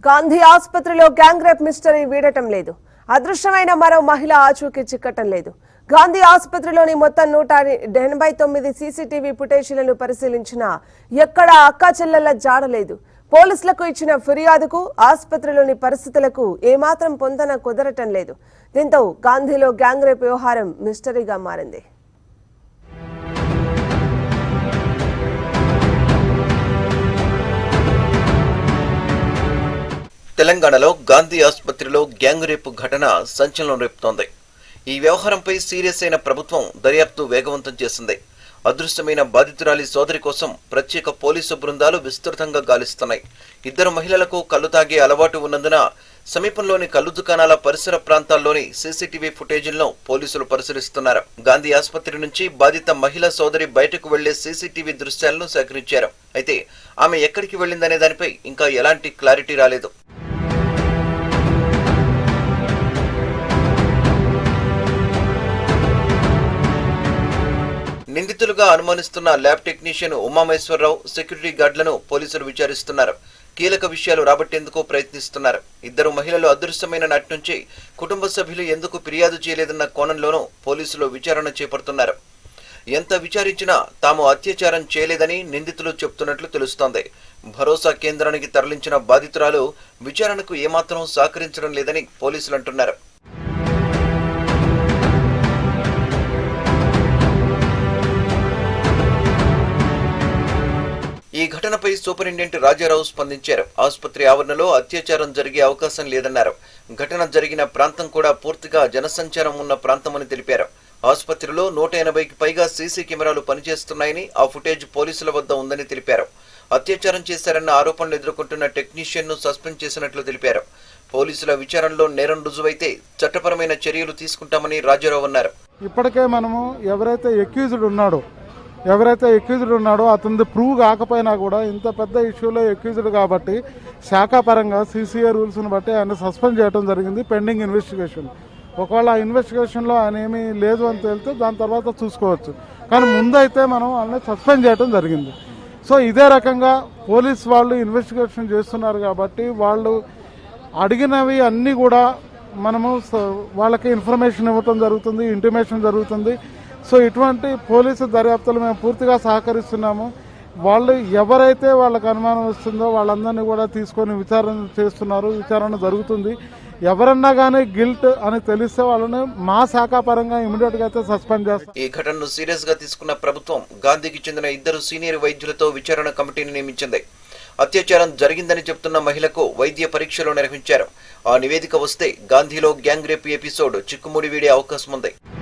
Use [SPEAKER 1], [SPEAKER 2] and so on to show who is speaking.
[SPEAKER 1] గాంధీ ఆసుపత్రిలో gang rape mystery వీడటం లేదు అదృశ్యమైన మరో మహిళ ఆచూకీ చిక్కటం లేదు గాంధీ ఆసుపత్రిలోని మొత్తం నూట ఎనభై తొమ్మిది సీసీటీవీ ఫుటేజీలను పరిశీలించినా ఎక్కడా అక్కా చెల్లెల జాడలేదు పోలీసులకు ఇచ్చిన ఫిర్యాదుకు ఆసుపత్రిలోని పరిస్థితులకు ఏమాత్రం పొందన కుదరటం లేదు దీంతో గాంధీలో గ్యాంగ్ రేప్ వ్యవహారం మిస్టరీగా మారింది
[SPEAKER 2] తెలంగాణలో గాంధీ ఆసుపత్రిలో గ్యాంగ్ రేపు ఘటన సంచలనం రేపుతోంది ఈ వ్యవహారంపై సీరియస్ అయిన ప్రభుత్వం దర్యాప్తు వేగవంతం చేసింది అదృష్టమైన బాధితురాలి సోదరి కోసం ప్రత్యేక పోలీసు బృందాలు విస్తృతంగా గాలిస్తున్నాయి ఇద్దరు మహిళలకు కళ్ళు తాగే అలవాటు ఉన్నందున సమీపంలోని కళ్ళు దుకాణాల పరిసర ప్రాంతాల్లోని సీసీటీవీ ఫుటేజీలను పోలీసులు పరిశీలిస్తున్నారు గాంధీ ఆసుపత్రి నుంచి బాధిత మహిళ సోదరి బయటకు వెళ్లే సీసీటీవీ దృశ్యాలను సేకరించారు అయితే ఆమె ఎక్కడికి వెళ్లిందనే దానిపై ఇంకా ఎలాంటి క్లారిటీ రాలేదు నిందితులుగా అనుమానిస్తున్న ల్యాబ్ టెక్నీషియన్ ఉమామేశ్వరరావు సెక్యూరిటీ గార్డులను పోలీసులు విచారిస్తున్నారు కీలక విషయాలు రాబట్టేందుకు ప్రయత్నిస్తున్నారు ఇద్దరు మహిళలు అదృశ్యమైన నాటి నుంచి కుటుంబ సభ్యులు ఎందుకు ఫిర్యాదు చేయలేదన్న కోణంలోనూ పోలీసులు విచారణ చేపడుతున్నారు ఎంత విచారించినా తాము అత్యాచారం చేయలేదని నిందితులు చెప్తున్నట్లు తెలుస్తోంది భరోసా కేంద్రానికి తరలించిన బాధితురాలు విచారణకు ఏమాత్రం సహకరించడం లేదని పోలీసులు అంటున్నారు ఈ ఘటనపై సూపరింటెండెంట్ రాజారావు స్పందించారు ఆసుపత్రి ఆవరణలో అత్యాచారం జరిగే అవకాశం లేదన్నారు ఘటన జరిగిన ప్రాంతం కూడా పూర్తిగా జనసంచారం ఉన్న ప్రాంతమని తెలిపారు ఆసుపత్రిలో నూట ఎనభైకి పైగా సీసీ కెమెరాలు పనిచేస్తున్నాయని ఆ ఫుటేజ్ పోలీసుల వద్ద ఉందని తెలిపారు అత్యాచారం చేశారన్న ఆరోపణలు ఎదుర్కొంటున్న టెక్నీషియన్ ను సస్పెండ్ చేసినట్లు తెలిపారు పోలీసుల విచారణలో నేరం రుజువైతే చట్టపరమైన చర్యలు తీసుకుంటామని రాజారావు అన్నారు
[SPEAKER 3] ఇప్పటికే మనము ఎవరైతే ఎక్యూజ్డ్ ఉన్నాడో ఎవరైతే ఎక్యూజ్డ్ ఉన్నాడో అతనిది ప్రూవ్ కాకపోయినా కూడా ఇంత పెద్ద ఇష్యూలో ఎక్యూజ్డ్ కాబట్టి శాఖాపరంగా సీసీఏ రూల్స్ని బట్టి ఆయన సస్పెండ్ చేయడం జరిగింది పెండింగ్ ఇన్వెస్టిగేషన్ ఒకవేళ ఆ ఇన్వెస్టిగేషన్లో ఆయన ఏమీ లేదు అని తేలితే దాని తర్వాత చూసుకోవచ్చు కానీ ముందైతే మనం వాళ్ళని సస్పెండ్ చేయడం జరిగింది సో ఇదే రకంగా పోలీస్ వాళ్ళు ఇన్వెస్టిగేషన్ చేస్తున్నారు కాబట్టి వాళ్ళు అడిగినవి అన్నీ కూడా మనము స- వాళ్ళకి ఇన్ఫర్మేషన్ ఇవ్వటం జరుగుతుంది ఇంటిమేషన్ జరుగుతుంది సో ఇటువంటి పోలీసు దర్యాప్తులు మేము పూర్తిగా సహకరిస్తున్నాము వాళ్ళు ఎవరైతే వాళ్ళకి అనుమానం వస్తుందో వాళ్ళందరినీ కూడా తీసుకొని విచారణ చేస్తున్నారు విచారణ జరుగుతుంది ఎవరన్నా కానీ గిల్ట్ అని తెలిస్తే వాళ్ళని మా శాఖ పరంగా ఇమీడియట్ గా అయితే సస్పెండ్ చేస్తాం
[SPEAKER 2] ఈ ఘటనను సీరియస్ గా తీసుకున్న ప్రభుత్వం గాంధీకి చెందిన ఇద్దరు సీనియర్ వైద్యులతో విచారణ కమిటీని నియమించింది అత్యాచారం జరిగిందని చెప్తున్న మహిళకు వైద్య పరీక్షలు నిర్వహించారు ఆ నివేదిక వస్తే గాంధీలో గ్యాంగ్ రేప్ ఎపిసోడ్ చిక్కుముడి వీడే అవకాశం ఉంది